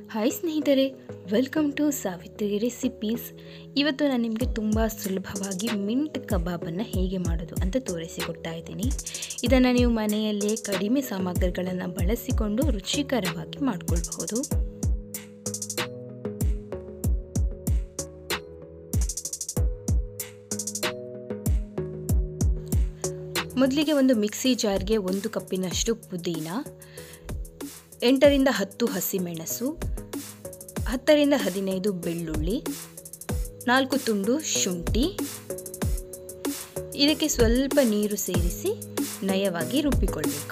hi ಸ್ನೇಹಿತರೆ welcome to Savitri recipes ಇವತ್ತು ನಾನು ನಿಮಗೆ ತುಂಬ ಸುಲಭವಾಗಿ ಮಿಂಟ್ ಕಬಾಬನ್ನು ಹೇಗೆ ಮಾಡೋದು ಅಂತ ತೋರಿಸಿಕೊಡ್ತಾ ಇದ್ದೀನಿ ಇದನ್ನು ನೀವು ಮನೆಯಲ್ಲೇ ಕಡಿಮೆ ಸಾಮಗ್ರಿಗಳನ್ನು ಬಳಸಿಕೊಂಡು ರುಚಿಕರವಾಗಿ ಮಾಡಿಕೊಳ್ಬಹುದು ಮೊದಲಿಗೆ ಒಂದು ಮಿಕ್ಸಿ ಜಾರ್ಗೆ ಒಂದು ಕಪ್ಪಿನಷ್ಟು ಪುದೀನ ಎಂಟರಿಂದ ಹತ್ತು ಹಸಿಮೆಣಸು ಹತ್ತರಿಂದ ಹದಿನೈದು ಬೆಳ್ಳುಳ್ಳಿ ನಾಲ್ಕು ತುಂಡು ಶುಂಠಿ ಇದಕ್ಕೆ ಸ್ವಲ್ಪ ನೀರು ಸೇರಿಸಿ ನಯವಾಗಿ ರುಬ್ಬಿಕೊಳ್ಬೇಕು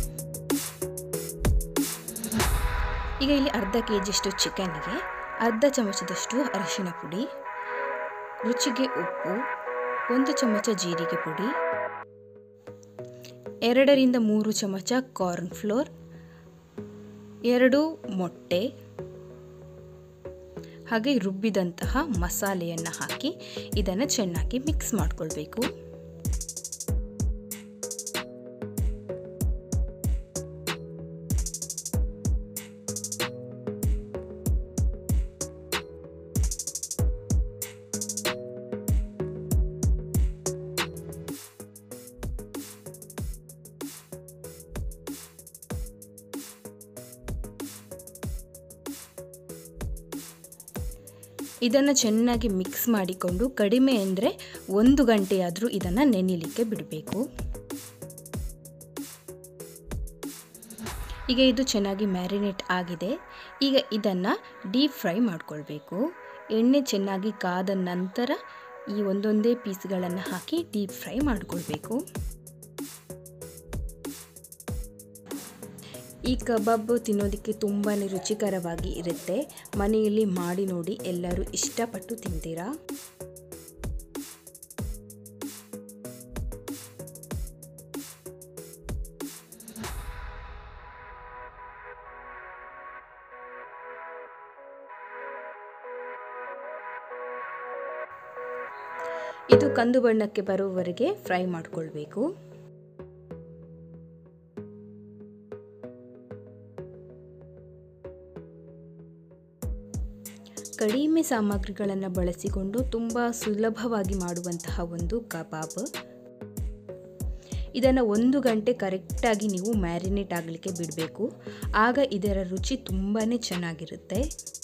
ಈಗ ಇಲ್ಲಿ ಅರ್ಧ ಕೆ ಜಿಯಷ್ಟು ಚಿಕನ್ಗೆ ಅರ್ಧ ಚಮಚದಷ್ಟು ಅರಿಶಿಣ ಪುಡಿ ರುಚಿಗೆ ಉಪ್ಪು ಒಂದು ಚಮಚ ಜೀರಿಗೆ ಪುಡಿ ಎರಡರಿಂದ ಮೂರು ಚಮಚ ಕಾರ್ನ್ ಫ್ಲೋರ್ ಎರಡು ಮೊಟ್ಟೆ ಹಾಗೆ ರುಬ್ಬಿದಂತಹ ಮಸಾಲೆಯನ್ನು ಹಾಕಿ ಇದನ್ನು ಚೆನ್ನಾಗಿ ಮಿಕ್ಸ್ ಮಾಡಿಕೊಳ್ಬೇಕು ಇದನ್ನು ಚೆನ್ನಾಗಿ ಮಿಕ್ಸ್ ಮಾಡಿಕೊಂಡು ಕಡಿಮೆ ಅಂದರೆ ಒಂದು ಗಂಟೆಯಾದರೂ ಇದನ್ನು ನೆನೆಯಲಿಕ್ಕೆ ಬಿಡಬೇಕು ಈಗ ಇದು ಚೆನ್ನಾಗಿ ಮ್ಯಾರಿನೇಟ್ ಆಗಿದೆ ಈಗ ಇದನ್ನು ಡೀಪ್ ಫ್ರೈ ಮಾಡಿಕೊಳ್ಬೇಕು ಎಣ್ಣೆ ಚೆನ್ನಾಗಿ ಕಾದ ನಂತರ ಈ ಒಂದೊಂದೇ ಪೀಸ್ಗಳನ್ನು ಹಾಕಿ ಡೀಪ್ ಫ್ರೈ ಮಾಡಿಕೊಳ್ಬೇಕು ಈ ಕಬಾಬ್ ತಿನ್ನೋದಕ್ಕೆ ತುಂಬಾ ರುಚಿಕರವಾಗಿ ಇರುತ್ತೆ ಮನೆಯಲ್ಲಿ ಮಾಡಿ ನೋಡಿ ಎಲ್ಲರೂ ಇಷ್ಟಪಟ್ಟು ತಿಂತೀರಾ ಇದು ಕಂದು ಬಣ್ಣಕ್ಕೆ ಬರುವವರೆಗೆ ಫ್ರೈ ಮಾಡಿಕೊಳ್ಬೇಕು ಕಡಿಮೆ ಸಾಮಗ್ರಿಗಳನ್ನು ಬಳಸಿಕೊಂಡು ತುಂಬ ಸುಲಭವಾಗಿ ಮಾಡುವಂತಹ ಒಂದು ಕಬಾಬ್ ಇದನ್ನು ಒಂದು ಗಂಟೆ ಕರೆಕ್ಟಾಗಿ ನೀವು ಮ್ಯಾರಿನೇಟ್ ಆಗಲಿಕ್ಕೆ ಬಿಡಬೇಕು ಆಗ ಇದರ ರುಚಿ ತುಂಬಾ ಚೆನ್ನಾಗಿರುತ್ತೆ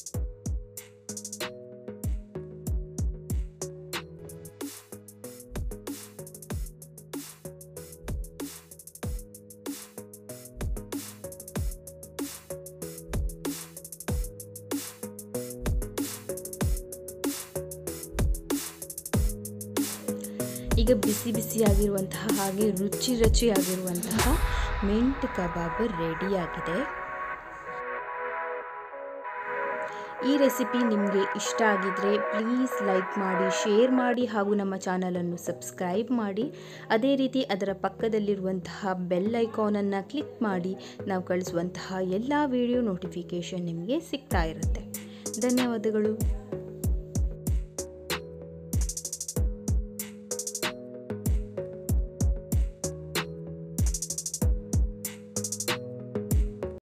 ಈಗ ಬಿಸಿ ಬಿಸಿಯಾಗಿರುವಂತಹ ಹಾಗೆ ರುಚಿ ರುಚಿಯಾಗಿರುವಂತಹ ಮಿಂಟ್ ಕಬಾಬ್ ರೆಡಿಯಾಗಿದೆ ಈ ರೆಸಿಪಿ ನಿಮಗೆ ಇಷ್ಟ ಆಗಿದ್ರೆ ಪ್ಲೀಸ್ ಲೈಕ್ ಮಾಡಿ ಶೇರ್ ಮಾಡಿ ಹಾಗೂ ನಮ್ಮ ಚಾನಲನ್ನು ಸಬ್ಸ್ಕ್ರೈಬ್ ಮಾಡಿ ಅದೇ ರೀತಿ ಅದರ ಪಕ್ಕದಲ್ಲಿರುವಂತಹ ಬೆಲ್ ಐಕಾನನ್ನು ಕ್ಲಿಕ್ ಮಾಡಿ ನಾವು ಕಳಿಸುವಂತಹ ಎಲ್ಲ ವಿಡಿಯೋ ನೋಟಿಫಿಕೇಷನ್ ನಿಮಗೆ ಸಿಗ್ತಾ ಇರುತ್ತೆ ಧನ್ಯವಾದಗಳು